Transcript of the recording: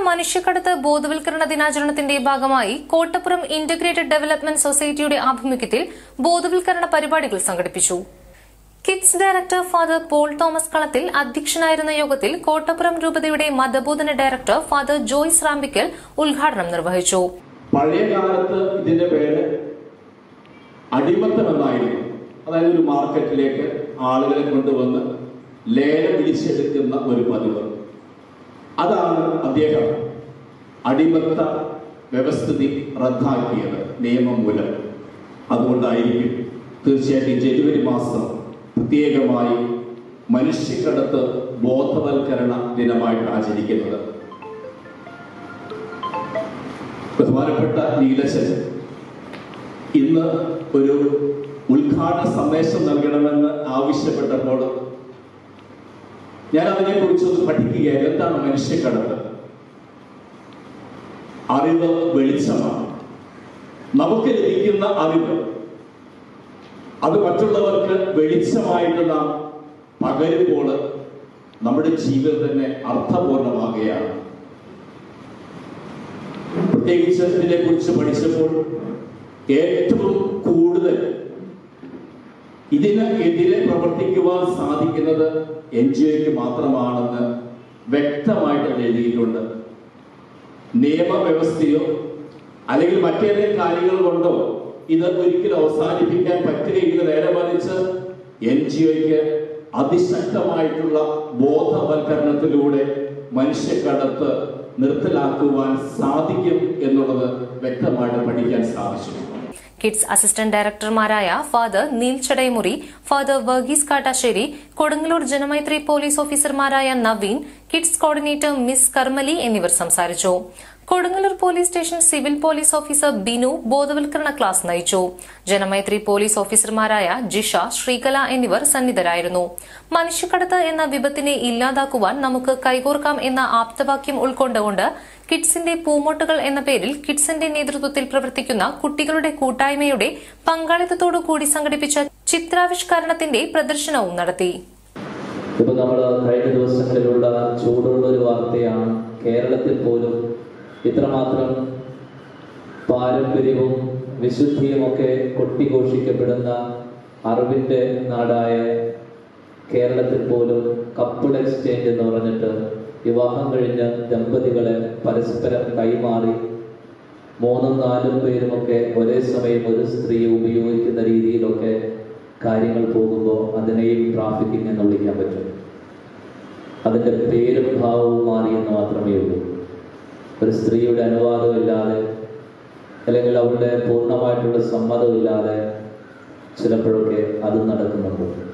മനുഷ്യക്കടത്ത് ബോധവൽക്കരണ ദിനാചരണത്തിന്റെ ഭാഗമായി കോട്ടപ്പുറം ഇന്റഗ്രേറ്റഡ് ഡെവലപ്മെന്റ് സൊസൈറ്റിയുടെ ആഭിമുഖ്യത്തിൽ ബോധവൽക്കരണ പരിപാടികൾ സംഘടിപ്പിച്ചു kids director father Paul Thomas Kalathil അധ്യക്ഷനായിരുന്ന യോഗത്തിൽ കോട്ടപ്പുറം രൂപതയുടെ മതബോധന ഡയറക്ടർ ഫാദർ ജോയ്സ് റാമ്പിക്കൽ ഉദ്ഘാടനം നിർവഹിച്ചു പഴയ കാലത്ത് ഇതിന്റെ പേര് അടിമത്തം എന്നായിരുന്നു അതായത് ഒരു മാർക്കറ്റിലേക്ക് ആളുകളെ കൊണ്ടുവന്ന് ലേലം വിളിച്ചെടുക്കുന്ന ഒരു പതിവ് അതാണ് അദ്ദേഹം അടിമത്ത വ്യവസ്ഥിതി റദ്ദാക്കിയത് നിയമം മൂലം അതുകൊണ്ടായിരിക്കും തീർച്ചയായിട്ടും ജനുവരി മാസം പ്രത്യേകമായി മനുഷ്യക്കടത്ത് ബോധവൽക്കരണ ദിനമായിട്ട് ആചരിക്കുന്നത് ബഹുമാനപ്പെട്ട നീലശൻ ഇന്ന് ഒരു ഉദ്ഘാടന സന്ദേശം നൽകണമെന്ന് ആവശ്യപ്പെട്ടപ്പോൾ ഞാൻ അതിനെക്കുറിച്ച് ഒന്ന് പഠിക്കുകയായിരുന്നു എന്താണ് മനുഷ്യക്കടത്ത് അറിവ് വെളിച്ചമാണ് നമുക്ക് ലഭിക്കുന്ന അറിവ് അത് മറ്റുള്ളവർക്ക് വെളിച്ചമായിട്ട് നാം പകരുമ്പോൾ നമ്മുടെ ജീവിതം തന്നെ അർത്ഥപൂർണമാകുകയാണ് പ്രത്യേകിച്ച് ഇതിനെ കുറിച്ച് പഠിച്ചപ്പോൾ ഏറ്റവും കൂടുതൽ ഇതിന് എതിരെ പ്രവർത്തിക്കുവാൻ സാധിക്കുന്നത് എൻ ജി ഒക്ക് മാത്രമാണെന്ന് വ്യക്തമായിട്ട് എഴുതിയിട്ടുണ്ട് നിയമവ്യവസ്ഥയോ അല്ലെങ്കിൽ മറ്റേതെങ്കിലും കാര്യങ്ങൾ കൊണ്ടോ ഇത് ഒരിക്കലും അവസാനിപ്പിക്കാൻ പറ്റുകയില്ല നേരെ മറിച്ച് എൻ ജി ഒക്ക് അതിശക്തമായിട്ടുള്ള ബോധവൽക്കരണത്തിലൂടെ മനുഷ്യക്കടത്ത് നിർത്തലാക്കുവാൻ സാധിക്കും എന്നുള്ളത് വ്യക്തമായിട്ട് പഠിക്കാൻ സാധിച്ചു കിഡ്സ് അസിസ്റ്റന്റ് ഡയറക്ടർമാരായ father Neil Chadaimuri father Varghese Kattassery Kodungallur Janamaithri police ഓഫീസർമാരായ Naveen kids coordinator miss Karmali എന്നിവർ സംസാരിച്ചു Kodungallur police station civil police officer Binu ബോധവൽക്കരണ ക്ലാസ് നയിച്ചു ജനമൈത്രി പോലീസ് ഓഫീസർമാരായ ജിഷ ശ്രീകല എന്നിവർ സന്നിധരായിരുന്നു മനുഷ്യക്കടത്ത് എന്ന വിപത്തിനെ ഇല്ലാതാക്കുവാൻ നമുക്ക് കൈകോർക്കാം എന്ന ആപ്തവാക്യം ഉൾക്കൊണ്ടുകൊണ്ട് കിഡ്സിന്റെ പൂമോട്ടുകൾ എന്ന പേരിൽ കിഡ്സിന്റെ നേതൃത്വത്തിൽ പ്രവർത്തിക്കുന്ന കുട്ടികളുടെ കൂട്ടായ്മയുടെ പങ്കാളിത്തത്തോടു കൂടി സംഘടിപ്പിച്ച ചിത്രാവിഷ്കരണത്തിന്റെ പ്രദർശനവും നടത്തി ഇപ്പൊ നമ്മൾ കഴിഞ്ഞ ദിവസങ്ങളിലുള്ള ചൂടുള്ള ഒരു വാർത്തയാണ് കേരളത്തിൽ പോലും ഇത്രമാത്രം പാരമ്പര്യവും വിശുദ്ധിയുമൊക്കെ കൊട്ടിഘോഷിക്കപ്പെടുന്ന അറിവിന്റെ നാടായ കേരളത്തിൽ പോലും കപ്പിൾ എക്സ്ചേഞ്ച് എന്ന് പറഞ്ഞിട്ട് വിവാഹം കഴിഞ്ഞ ദമ്പതികളെ പരസ്പരം കൈമാറി മൂന്നും നാലും പേരുമൊക്കെ ഒരേ സമയം ഒരു സ്ത്രീ ഉപയോഗിക്കുന്ന രീതിയിലൊക്കെ കാര്യങ്ങൾ പോകുമ്പോൾ അതിനെയും ട്രാഫിക്കിംഗ് എന്ന് വിളിക്കാൻ പറ്റും അതിൻ്റെ പേരും ഭാവവും മാറിയെന്ന് മാത്രമേ ഉള്ളൂ ഒരു സ്ത്രീയുടെ അനുവാദമില്ലാതെ അല്ലെങ്കിൽ അവരുടെ പൂർണ്ണമായിട്ടുള്ള സമ്മതമില്ലാതെ ചിലപ്പോഴൊക്കെ അത് നടക്കുന്നുണ്ട്